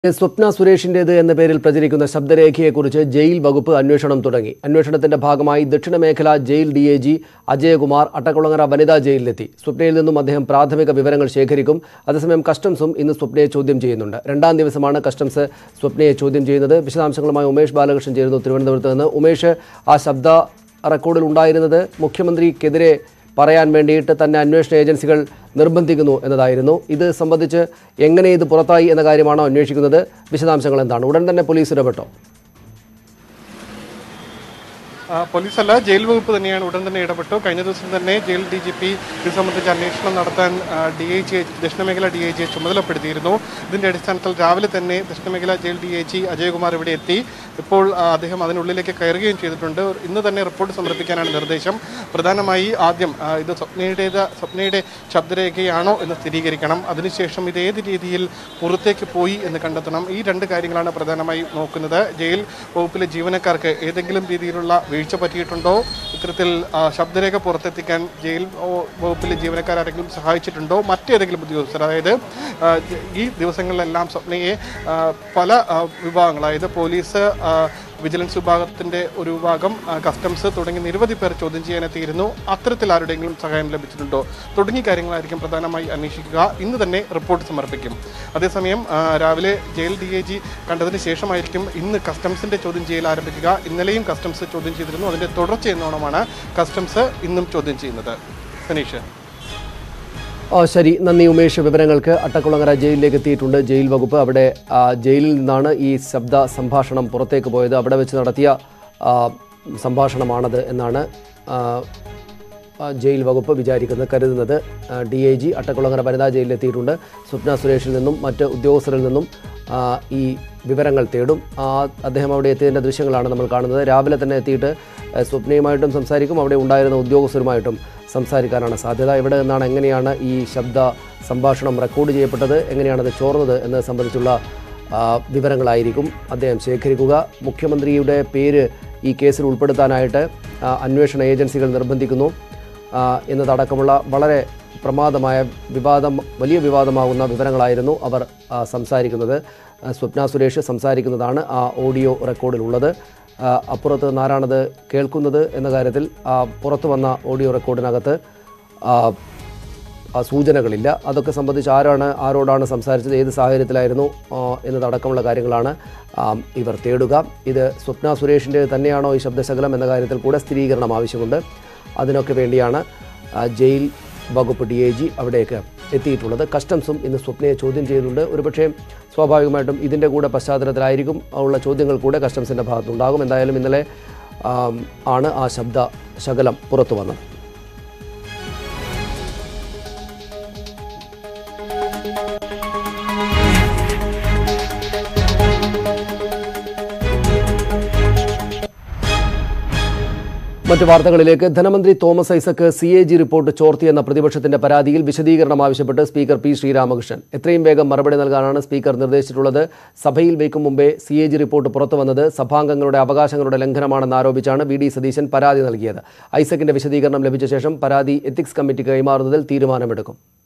സ്വപ്ന സുരേഷിന്റേത് എന്ന പേരിൽ പ്രചരിക്കുന്ന ശബ്ദരേഖയെക്കുറിച്ച് ജയിൽ വകുപ്പ് അന്വേഷണം തുടങ്ങി അന്വേഷണത്തിന്റെ ഭാഗമായി ദക്ഷിണ മേഖല jail D A G Ajayakumar Attakulangara വനിതാ ജയിലിലെത്തി സ്വപ്നയിൽ നിന്നും അദ്ദേഹം പ്രാഥമിക വിവരങ്ങൾ ശേഖരിക്കും അതേസമയം കസ്റ്റംസും ഇന്ന് സ്വപ്നയെ ചോദ്യം ചെയ്യുന്നുണ്ട് രണ്ടാം ദിവസമാണ് കസ്റ്റംസ് സ്വപ്നയെ ചോദ്യം ചെയ്യുന്നത് വിശദാംശങ്ങളുമായി ഉമേഷ് ബാലകൃഷ്ണൻ ചേരുന്നു തിരുവനന്തപുരത്ത് നിന്ന് ഉമേഷ് ആ ശബ്ദ റെക്കോർഡിൽ ഉണ്ടായിരുന്നത് മുഖ്യമന്ത്രിക്കെതിരെ പറയാൻ വേണ്ടിയിട്ട് തന്നെ അന്വേഷണ ഏജൻസികൾ നിർബന്ധിക്കുന്നു എന്നതായിരുന്നു ഇത് സംബന്ധിച്ച് എങ്ങനെ ഇത് പുറത്തായി എന്ന കാര്യമാണോ അന്വേഷിക്കുന്നത് വിശദാംശങ്ങൾ എന്താണ് ഉടൻ തന്നെ പോലീസ് ഇടപെട്ടോ ആ, പോലീസല്ല ജയിൽ വകുപ്പ് തന്നെയാണ് ഉടൻ തന്നെ ഇടപെട്ടു കഴിഞ്ഞ ദിവസം തന്നെ ജയിൽ ഡി ജി പി ഇത് സംബന്ധിച്ച് അന്വേഷണം നടത്താൻ ഡി ഐ ജി ദക്ഷിണമേഖല ഡി ഐ ജിയെ ചുമതലപ്പെടുത്തിയിരുന്നു ഇതിന്റെ അടിസ്ഥാനത്തിൽ രാവിലെ തന്നെ ദക്ഷിണമേഖല jail D I G Ajayakumar ഇവിടെ എത്തി ഇപ്പോൾ ആ, അദ്ദേഹം അതിനുള്ളിലേക്ക് കയറുകയും ചെയ്തിട്ടുണ്ട് ഇന്ന് തന്നെ റിപ്പോർട്ട് സമർപ്പിക്കാനാണ് നിർദ്ദേശം പ്രധാനമായി ആദ്യം ആ, ഇത് സ്വപ്നയുടേത് സ്വപ്നയുടെ ശബ്ദരേഖയാണോ എന്ന് സ്ഥിരീകരിക്കണം അതിനുശേഷം ഇത് ഏത് രീതിയിൽ പുറത്തേക്ക് പോയി എന്ന് കണ്ടെത്തണം ഈ രണ്ട് കാര്യങ്ങളാണ് പ്രധാനമായി നോക്കുന്നത് ജയിൽ വകുപ്പിലെ ജീവനക്കാർക്ക് ഏതെങ്കിലും രീതിയിലുള്ള വീഴ്ച പറ്റിയിട്ടുണ്ടോ ഇത്തരത്തിൽ ആ, ശബ്ദരേഖ പുറത്തെത്തിക്കാൻ ജയിൽ ഓ- വകുപ്പിലെ ജീവനക്കാർ ആരെങ്കിലും സഹായിച്ചിട്ടുണ്ടോ മറ്റേതെങ്കിലും ഉദ്യോഗസ്ഥർ അതായത് ആ, ജ- ഈ ദിവസങ്ങളിലെല്ലാം സ്വപ്നയെ ആ, പല ആ, വിഭാഗങ്ങൾ അതായത് പോലീസ് ആ, വിജിലൻസ് വിഭാഗത്തിന്റെ ഒരു വിഭാഗം ആ, കസ്റ്റംസ് തുടങ്ങി നിരവധി പേർ ചോദ്യം ചെയ്യാനെത്തിയിരുന്നു അത്തരത്തിൽ ആരുടെയെങ്കിലും സഹായം ലഭിച്ചിട്ടുണ്ടോ തുടങ്ങിയ കാര്യങ്ങളായിരിക്കും പ്രധാനമായി അന്വേഷിക്കുക ഇന്ന് തന്നെ റിപ്പോർട്ട് സമർപ്പിക്കും അതേസമയം ആ, രാവിലെ ജയിൽ ഡി ഐ ജി കണ്ടതിന് ശേഷമായിരിക്കും ഇന്ന് കസ്റ്റംസിന്റെ ചോദ്യം ചെയ്യൽ ആരംഭിക്കുക ഇന്നലെയും കസ്റ്റംസ് ചോദ്യം ചെയ്തിരുന്നു അതിന്റെ തുടർച്ച എന്നോണമാണ് കസ്റ്റംസ് ഇന്നും ചോദ്യം ചെയ്യുന്നത് സനീഷ് ഓ ശരി നന്ദി ഉമേഷ് വിവരങ്ങൾക്ക് അട്ടക്കുളങ്ങര ജയിലിലേക്ക് എത്തിയിട്ടുണ്ട് ജയിൽ വകുപ്പ് അവിടെ ആ, ജയിലിൽ നിന്നാണ് ഈ ശബ്ദ സംഭാഷണം പുറത്തേക്ക് പോയത് അവിടെ വെച്ച് നടത്തിയ ആ, സംഭാഷണമാണത് എന്നാണ് ആ, ആ, ജയിൽ വകുപ്പ് വിചാരിക്കുന്നത് കരുതുന്നത് ഡി ഐ ജി അട്ടക്കുളങ്ങര വനിതാ ജയിലിലെത്തിയിട്ടുണ്ട് സ്വപ്ന സുരേഷിൽ നിന്നും മറ്റ് ഉദ്യോഗസ്ഥരിൽ നിന്നും ആ, ഈ വിവരങ്ങൾ തേടും ആ, അദ്ദേഹം അവിടെ എത്തിയതിൻ്റെ ദൃശ്യങ്ങളാണ് നമ്മൾ കാണുന്നത് രാവിലെ തന്നെ എത്തിയിട്ട് ആ, സ്വപ്നയുമായിട്ടും സംസാരിക്കും അവിടെ ഉണ്ടായിരുന്ന ഉദ്യോഗസ്ഥരുമായിട്ടും സംസാരിക്കാനാണ് സാധ്യത ഇവിടെ നിന്നാണ് എങ്ങനെയാണ് ഈ ശബ്ദ സംഭാഷണം റെക്കോർഡ് ചെയ്യപ്പെട്ടത് എങ്ങനെയാണത് ചോർന്നത് എന്നത് സംബന്ധിച്ചുള്ള ആ, വിവരങ്ങളായിരിക്കും അദ്ദേഹം ശേഖരിക്കുക മുഖ്യമന്ത്രിയുടെ പേര് ഈ കേസിൽ ഉൾപ്പെടുത്താനായിട്ട് ആ, അന്വേഷണ ഏജൻസികൾ നിർബന്ധിക്കുന്നു ആ, എന്നതടക്കമുള്ള വളരെ പ്രമാദമായ വിവാദം വലിയ വിവാദമാകുന്ന വിവരങ്ങളായിരുന്നു അവർ ആ, സംസാരിക്കുന്നത് ആ, സ്വപ്ന സുരേഷ് സംസാരിക്കുന്നതാണ് ആ ഓഡിയോ റെക്കോർഡിലുള്ളത് ആ, അപ്പുറത്ത് നിന്നാരാണത് കേൾക്കുന്നത് എന്ന കാര്യത്തിൽ ആ, പുറത്തു വന്ന ഓഡിയോ റെക്കോർഡിനകത്ത് ആ, ആ സൂചനകളില്ല അതൊക്കെ സംബന്ധിച്ച് ആരാണ് ആരോടാണ് സംസാരിച്ചത് ഏത് സാഹചര്യത്തിലായിരുന്നു ആ, എന്നതടക്കമുള്ള കാര്യങ്ങളാണ് ആ, ഇവർ തേടുക ഇത് സ്വപ്ന സുരേഷിൻ്റെ തന്നെയാണോ ഈ ശബ്ദശകലം എന്ന കാര്യത്തിൽ കൂടെ സ്ഥിരീകരണം ആവശ്യമുണ്ട് അതിനൊക്കെ വേണ്ടിയാണ് ആ, ജയിൽ വകുപ്പ് ഡി ഐ ജി അവിടേക്ക് എത്തിയിട്ടുള്ളത് കസ്റ്റംസും ഇന്ന് സ്വപ്നയെ ചോദ്യം ചെയ്യുന്നുണ്ട് ഒരുപക്ഷേ സ്വാഭാവികമായിട്ടും ഇതിൻ്റെ കൂടെ പശ്ചാത്തലത്തിലായിരിക്കും ഉള്ള ചോദ്യങ്ങൾ കൂടെ കസ്റ്റംസിൻ്റെ ഭാഗത്തുണ്ടാകും എന്തായാലും ഇന്നലെ ആ, ആണ് ആ ശബ്ദ ശകലം പുറത്തു വന്നത് മറ്റു വാർത്തകളിലേക്ക് ധനമന്ത്രി Thomas Isaac C A G report ചോർത്തിയെന്ന പ്രതിപക്ഷത്തിന്റെ പരാതിയിൽ വിശദീകരണം ആവശ്യപ്പെട്ട് സ്പീക്കർ പി ശ്രീരാമകൃഷ്ണൻ എത്രയും വേഗം മറുപടി നൽകാനാണ് സ്പീക്കർ നിർദ്ദേശിച്ചിട്ടുള്ളത് സഭയിൽ വയ്ക്കും മുമ്പേ സി എ ജി റിപ്പോർട്ട് പുറത്തു വന്നത് സഭാംഗങ്ങളുടെ അവകാശങ്ങളുടെ ലംഘനമാണെന്ന് ആരോപിച്ചാണ് വി ഡി സതീശൻ പരാതി നൽകിയത് ഐസക്കിന്റെ വിശദീകരണം ലഭിച്ച ശേഷം പരാതി എത്തിക്സ് കമ്മിറ്റിക്ക് കൈമാറുന്നതിൽ തീരുമാനമെടുക്കും